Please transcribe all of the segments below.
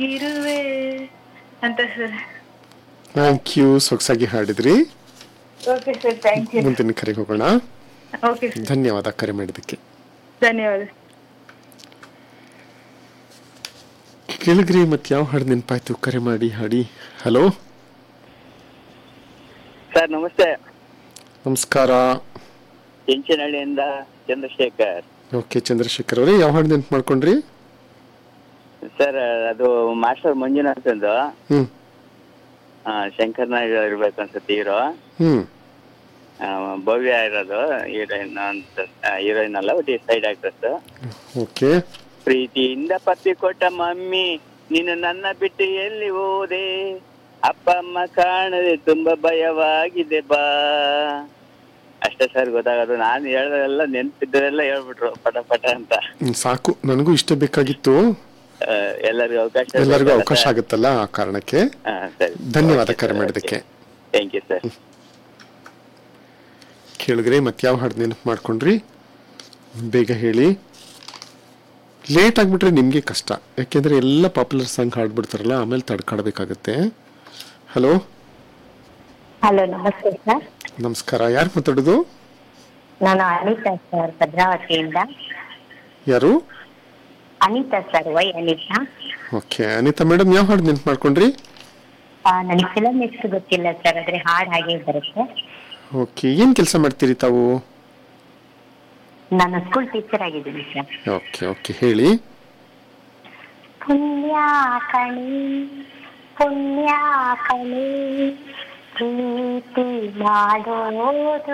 ಇರುವೆ ಅಂತ sir thank you ಸೊಗಸಾಗಿ ಹಾಡಿದ್ರಿ ಓಕೆ ಸರ್ ಥ್ಯಾಂಕ್ ಯು ಮುಂದಿನ ಕರೆಗೆ ಹೋಗೋಣ ಓಕೆ ಸರ್ ಧನ್ಯವಾದ ಕರೆ ಮಾಡಿದ್ದಕ್ಕೆ ಧನ್ಯವಾದ ಕೇಳಿದ್ರಿ ಮತ್ತೆ ಯಾವ ಹಾಡು ನೆನಪಾಯ್ತು ಕರೆ ಮಾಡಿ ಹಾಡಿ ಹಲೋ ಸರ್ ನಮಸ್ತೆ ನಮಸ್ಕಾರ ಕೆಂಚನಹಳ್ಳಿಯಿಂದ ಚಂದ್ರಶೇಖರ್ ಓಕೆ ಚಂದ್ರಶೇಖರ್ ಅವರೇ ಯಾವ ಹಾಡು ನೆನಪು ಮಾಡ್ಕೊಂಡ್ರಿ ಸರ್ ಅದು ಮಾಸ್ಟರ್ ಮಂಜುನಾಥ್ ಅಂದು ಹ್ಮ್ ಆ, ಶಂಕರ್ ನಾಯ್ಡು ಇರ್ಬೇಕು ಅನ್ಸುತ್ತೆ ಹೀರೋ ಹ್ಮ್ ಭವ್ಯ ಇರೋದು ಹೀರೋಯಿನ್ ಅಂತ ಹೀರೋಯಿನ್ ಅಲ್ಲ ಒಟ್ಟಿ ಸೈಡ್ ಆಕ್ಟ್ರೆಸ್ ಓಕೆ ಪ್ರೀತಿಯಿಂದ ಪತ್ತಿ ಕೊಟ್ಟ ಮಮ್ಮಿ ನೀನು ನನ್ನ ಬಿಟ್ಟು ಎಲ್ಲಿ ಹೋದೆ ಅಪ್ಪ ಅಮ್ಮ ಕಾಣದೆ ತುಂಬಾ ಭಯವಾಗಿದೆ ಬಾ ಅಷ್ಟೇ ಸರ್ ಗೊತ್ತಾಗೋದು ನಾನು ಹೇಳ್ದೆಲ್ಲ ನೆನ್ಪಿದ್ದರೆಲ್ಲ ಹೇಳ್ಬಿಟ್ರು ಪಟ ಪಟ ಅಂತ ಹ್ಮ್, ಸಾಕು ನನಗೂ ಇಷ್ಟ ಬೇಕಾಗಿತ್ತು ಆ, ಎಲ್ಲರಿಗೂ ಅವಕಾಶ ಎಲ್ಲರಿಗೂ ಅವಕಾಶ ಆಗುತ್ತಲ್ಲ ಆ ಕಾರಣಕ್ಕೆ ಸರಿ ಧನ್ಯವಾದ ಕರೆ ಮಾಡಿದ್ದಕ್ಕೆ ಥ್ಯಾಂಕ್ ಯು ಸರ್ ಕೇಳಿದ್ರೆ ಮತ್ತೆ ಯಾವ ಹಾಡು ನೆನಪು ಮಾಡ್ಕೊಂಡ್ರಿ ಬೇಗ ಹೇಳಿ ಲೇಟ್ ಆಗ್ಬಿಟ್ರೆ ನಿಮಗೆ ಕಷ್ಟ ಯಾಕೆಂದ್ರೆ ಎಲ್ಲ ಪಾಪ್ಯುಲರ್ ಸಾಂಗ್ ಹಾಡ್ಬಿಡ್ತಾರಲ್ಲ ಆಮೇಲೆ ತಡ್ಕಾಡ್ಬೇಕಾಗತ್ತೆ ಹಲೋ ಹಲೋ ನಮಸ್ತೆ ಸರ್ ನಮಸ್ಕಾರ ಯಾರು ಮಾತಾಡೋದು ನಾನು ಅನಿತಾ ಸರ್ ಭದ್ರಾವತಿಯಿಂದ ಯಾರು Anita sir Y Anita okay Anita madam ಯಾವ ಹಾಡು ನೆನಪು ಮಾಡ್ಕೊಂಡ್ರಿ ಆ, ನನಗೆ ಫಿಲಮ್ ಎಷ್ಟು ಗೊತ್ತಿಲ್ಲ ಸರ್ ಆದ್ರೆ ಹಾಡ್ ಹಾಗೆ ಬರುತ್ತೆ ಓಕೆ ಏನು ಕೆಲಸ ಮಾಡ್ತೀರಿ ತಾವು ನಾನು ಸ್ಕೂಲ್ ಟೀಚರ್ ಆಗಿದ್ದೀನಿ ಸರ್ ಓಕೆ ಓಕೆ ಹೇಳಿ ಪುಣ್ಯ ಕಣಿ ಪುಣ್ಯ ಕಣಿ ಪ್ರೀತಿ ಮಾಡೋದು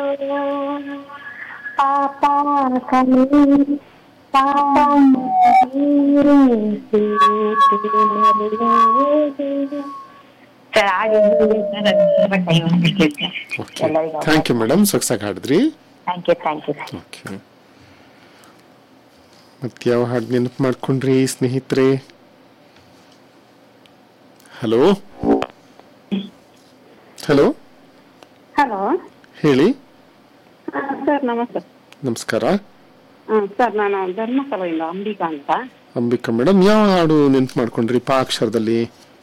ಪಾಪ ಕಣಿ ಪಾಪ ಪ್ರೀತಿ ಮೆರೆಯೋದು. ಸರ್ ಹಾಡಿದ್ರೆ ಸರ್ ಅದು ತುಂಬಾ ಟೈಮ್ ಆಗುತ್ತೆ ಸರ್ ಓಕೆ ಎಲ್ಲರಿಗೂ ಥ್ಯಾಂಕ್ ಯು ಮೇಡಮ್ ಸೊಗಸಾಗಿ ಹಾಡಿದ್ರಿ thank you thank you sir okay ಮತ್ತೆ ಯಾವ ಹಾಡು ನೆನಪು ಮಾಡ್ಕೊಂಡ್ರಿ ಸ್ನೇಹಿತರೆ ಹಲೋ ಹಲೋ ಹಲೋ ಹೇಳಿ ಸರ್ ನಮಸ್ತೆ ನಮಸ್ಕಾರ ಸರ್ ನಾನು ಧರ್ಮಸ್ಥಳದಿಂದ ಅಂಬಿಕಾ ಅಂತ ಅಂಬಿಕಾ ಮೇಡಮ್ ಯಾವ ಹಾಡು ನೆನಪು ಮಾಡ್ಕೊಂಡ್ರಿ ಪಾ ಅಕ್ಷರದಲ್ಲಿ